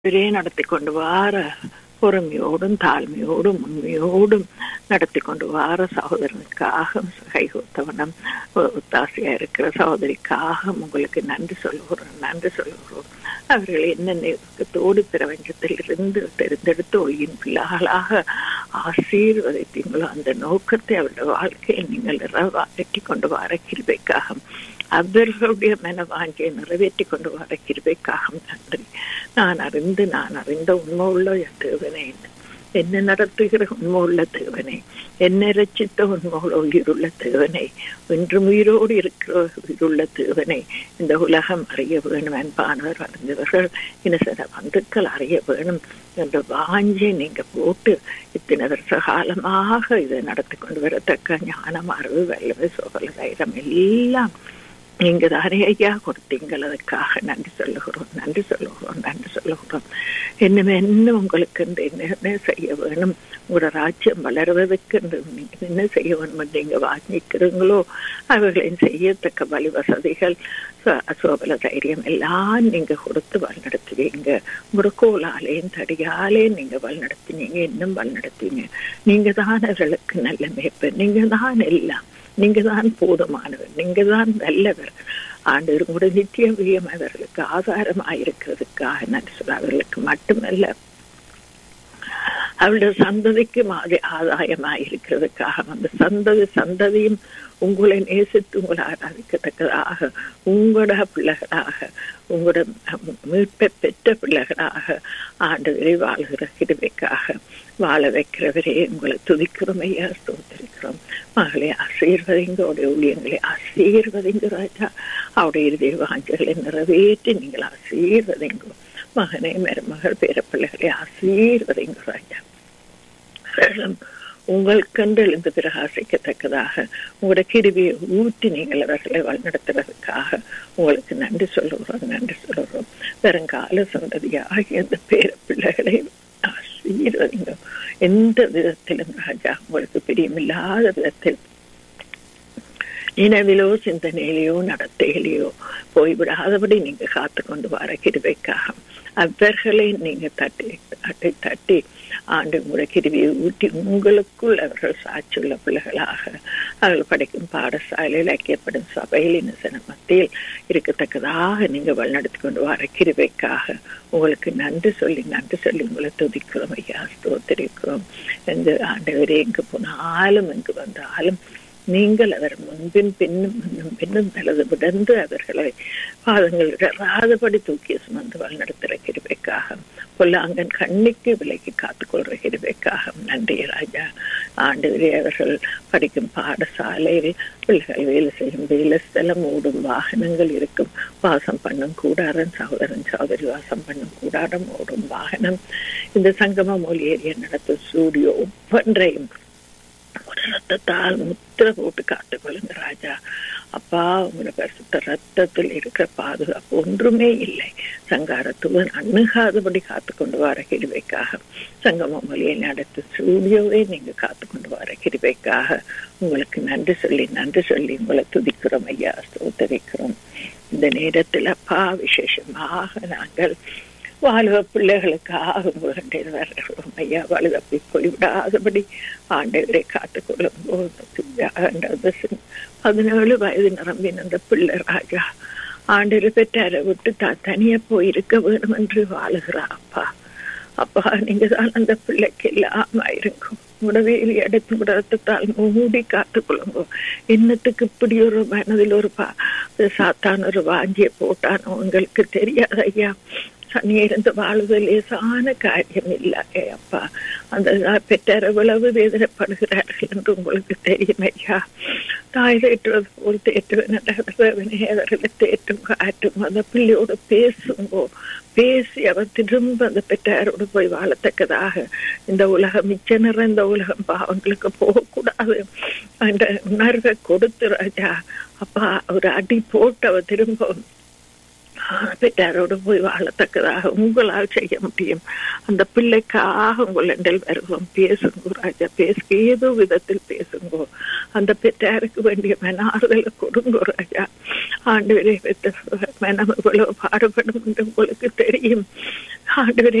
இவரே நடத்தி கொண்டு வார பொறுமையோடும் தாழ்மையோடும் உண்மையோடும் நடத்தி கொண்டு வார சகோதரனுக்காக கைகோத்தவனம் ஒத்தாசையா இருக்கிற சகோதரிக்காக உங்களுக்கு நன்றி சொல்லுகிறோம் நன்றி சொல்லுகிறோம் அவர்கள் என்ன தோடு பிரபஞ்சத்தில் இருந்து தெரிந்தெடுத்து ஒளியின் பிள்ளைகளாக ஆசீர்வதித்தீங்களோ அந்த நோக்கத்தை அவருடைய வாழ்க்கையை நீங்கள் நிறைவேற்றி கொண்டு வர கிருபைக்காக அவர்களுடைய மனவாஞ்சியை நிறைவேற்றி கொண்டு வர கிருபைக்காக நன்றி நான் அறிந்து நான் அறிந்த உண்மை உள்ள தேவனே என்ன நடத்துகிற உண்மை உள்ள தேவனே என்ன ரச்சித்த உண்மை உயிருள்ள தேவனை இன்றும் உயிரோடு இருக்கிற உயிருள்ள தேவனை இந்த உலகம் அறிய வேணும் அன்பானவர் அறிந்தவர்கள் இன்ன பந்துக்கள் அறிய வேணும் என்ற வாஞ்சியை நீங்க போட்டு இத்தனை வருஷ காலமாக இதை நடத்தி கொண்டு வரத்தக்க ஞானம் அறிவு வல்லமை சோகல தைரம் எல்லாம் நீங்க தானே ஐயா கொடுத்தீங்கள் அதுக்காக நன்றி சொல்லுகிறோம் நன்றி சொல்லுகிறோம் நன்றி சொல்லுகிறோம் இன்னும் என்ன உங்களுக்கு என்ன செய்ய வேணும் உங்களோட ராஜ்யம் வளர்வதற்கு நீங்க என்ன செய்ய வேணும் நீங்க வாங்கிக்கிறீங்களோ அவர்களையும் செய்யத்தக்க வழி வசதிகள் சோபல தைரியம் எல்லாம் நீங்க கொடுத்து வழிநடத்துவீங்க உங்களோட கோலாலையும் தடியாலையும் நீங்க வழிநடத்தினீங்க இன்னும் வழிநடத்துவீங்க நீங்க தான் அவர்களுக்கு நல்ல மேய்ப்பர் நீங்க தான் எல்லாம் நீங்க தான் போதுமானவர் நீங்க தான் நல்லவர் ஆண்டு கூட நித்திய வியம் அவர்களுக்கு ஆதாரமாயிருக்கிறதுக்காக நான் சொல்ல அவர்களுக்கு மட்டுமல்ல அவளுடைய சந்ததிக்கும் ஆதாயமாயிருக்கிறதுக்காக அந்த சந்ததி சந்ததியும் உங்களை நேசித்து உங்களை ஆராதிக்கத்தக்கதாக உங்களோட பிள்ளைகளாக உங்களோட மீட்பை பெற்ற பிள்ளைகளாக ஆண்டு வாழ்கிற கிருவைக்காக வாழ வைக்கிறவரே உங்களை துதிக்கிறோம் ஐயா ஸ்தோத்திருக்கிறோம் மகளை ஆசீர்வதிங்க அவருடைய ஊழியங்களை ஆசீர்வதிங்க ராஜா அவருடைய இறுதி வாஞ்சல்களை நிறைவேற்றி நீங்கள் ஆசீர்வதிங்க மகனை மருமகள் பேரப்பிள்ளைகளை ஆசீர்வதிங்க ராஜா உங்களுக்கென்று எழுந்து பிரகாசிக்கத்தக்கதாக உங்களோட கிருவியை ஊற்றி நீங்கள் அவர்களை வழிநடத்துறதுக்காக உங்களுக்கு நன்றி சொல்லுகிறோம் நன்றி சொல்லுகிறோம் வருங்கால சந்ததியாக அந்த பேர பிள்ளைகளை ஆசீர்வதிங்க எந்த விதத்திலும் ராஜா உங்களுக்கு பிரியமில்லாத விதத்தில் நினைவிலோ சிந்தனையிலையோ நடத்தையிலையோ போய்விடாதபடி நீங்க காத்து கொண்டு வர கிருவைக்காக அவர்களை நீங்க தட்டி தட்டி தட்டி ஆண்டு முறை கிருவியை ஊட்டி உங்களுக்குள் அவர்கள் சாட்சியுள்ள பிள்ளைகளாக அவர்கள் படிக்கும் பாடசாலையில் ஐக்கியப்படும் சபையில் இன்னசன மத்தியில் இருக்கத்தக்கதாக நீங்க வழிநடத்தி கொண்டு வர கிருவைக்காக உங்களுக்கு நன்றி சொல்லி நன்றி சொல்லி உங்களை துதிக்கிறோம் ஐயா ஸ்தோத்திரிக்கிறோம் எங்க ஆண்டவரே எங்கு போனாலும் எங்கு வந்தாலும் நீங்கள் அவர் முன்பின் பின்னும் முன்னும் பின்னும் நல்லது விடந்து அவர்களை பாதங்கள் இடராதபடி தூக்கி சுமந்து வழிநடத்துகிற கிருபைக்காக பொல்லாங்கன் கண்ணிக்கு விலைக்கு காத்துக்கொள்ற கிருபைக்காக நன்றி ராஜா ஆண்டு அவர்கள் படிக்கும் பாடசாலையில் பிள்ளைகள் வேலை செய்யும் வேலை ஸ்தலம் ஓடும் வாகனங்கள் இருக்கும் வாசம் பண்ணும் கூடாரம் சகோதரன் சகோதரி வாசம் பண்ணும் கூடாரம் ஓடும் வாகனம் இந்த சங்கம மொழி ஏரியா நடத்தும் ஸ்டூடியோ ஒவ்வொன்றையும் ஒரு ரத்தத்தால் முத்திர போட்டு காத்துக்கொள்ளுங்க ராஜா அப்பா உங்களோட பரிசுத்த ரத்தத்தில் இருக்கிற பாதுகாப்பு ஒன்றுமே இல்லை சங்காரத்துவன் அணுகாதபடி காத்து கொண்டு வர கிருவைக்காக சங்கம மொழியை நடத்து ஸ்டூடியோவே நீங்க காத்து கொண்டு வர கிருவைக்காக உங்களுக்கு நன்றி சொல்லி நன்றி சொல்லி உங்களை துதிக்கிறோம் ஐயா ஸ்தோத்தரிக்கிறோம் இந்த நேரத்தில் அப்பா விசேஷமாக நாங்கள் வாழ்வ பிள்ளைகளுக்காக வேண்டியது வருகிறோம் ஐயா வலுதப்பி போய்விடாதபடி ஆண்டவரை காத்துக்கொள்ளும் போது பதினேழு வயது நிரம்பின அந்த பிள்ளை ராஜா ஆண்டவர் பெற்றாரை விட்டு தான் தனியா போயிருக்க வேணும் என்று வாழுகிறா அப்பா அப்பா நீங்க தான் அந்த பிள்ளைக்கு இல்லாம இருக்கும் உடவேலி எடுத்து உடத்தால் மூடி காத்துக்கொள்ளுங்க என்னத்துக்கு இப்படி ஒரு மனதில் ஒரு பா சாத்தான் ஒரு வாஞ்சியை போட்டானோ உங்களுக்கு தெரியாது ஐயா இருந்து வாழ்வது லேசான காரியம் இல்லை அப்பா அந்த பெற்றார் எவ்வளவு வேதனைப்படுகிறார்கள் என்று உங்களுக்கு தெரியும் ஐயா தாய் தேற்றுவது போல் தேற்றுவனே அவர்களை தேற்றும் காட்டும் அந்த பிள்ளையோடு பேசுங்கோ பேசி அவர் திரும்ப அந்த பெற்றாரோடு போய் வாழத்தக்கதாக இந்த உலகம் மிச்ச நிறைந்த உலகம் பாவங்களுக்கு போகக்கூடாது என்ற உணர்வை கொடுத்து ராஜா அப்பா ஒரு அடி போட்டு அவர் திரும்ப பெற்றாரோடு போய் வாழத்தக்கதாக உங்களால் செய்ய முடியும் அந்த பிள்ளைக்காக உங்களிடல் வருவோம் பேசுங்கோ ராஜா பேசுக ஏதோ விதத்தில் பேசுங்கோ அந்த பெற்றாருக்கு வேண்டிய மனாறுதலை கொடுங்கோ ராஜா ஆண்டு மனம் இவ்வளவு பாடுபடும் என்று உங்களுக்கு தெரியும் ஆண்டு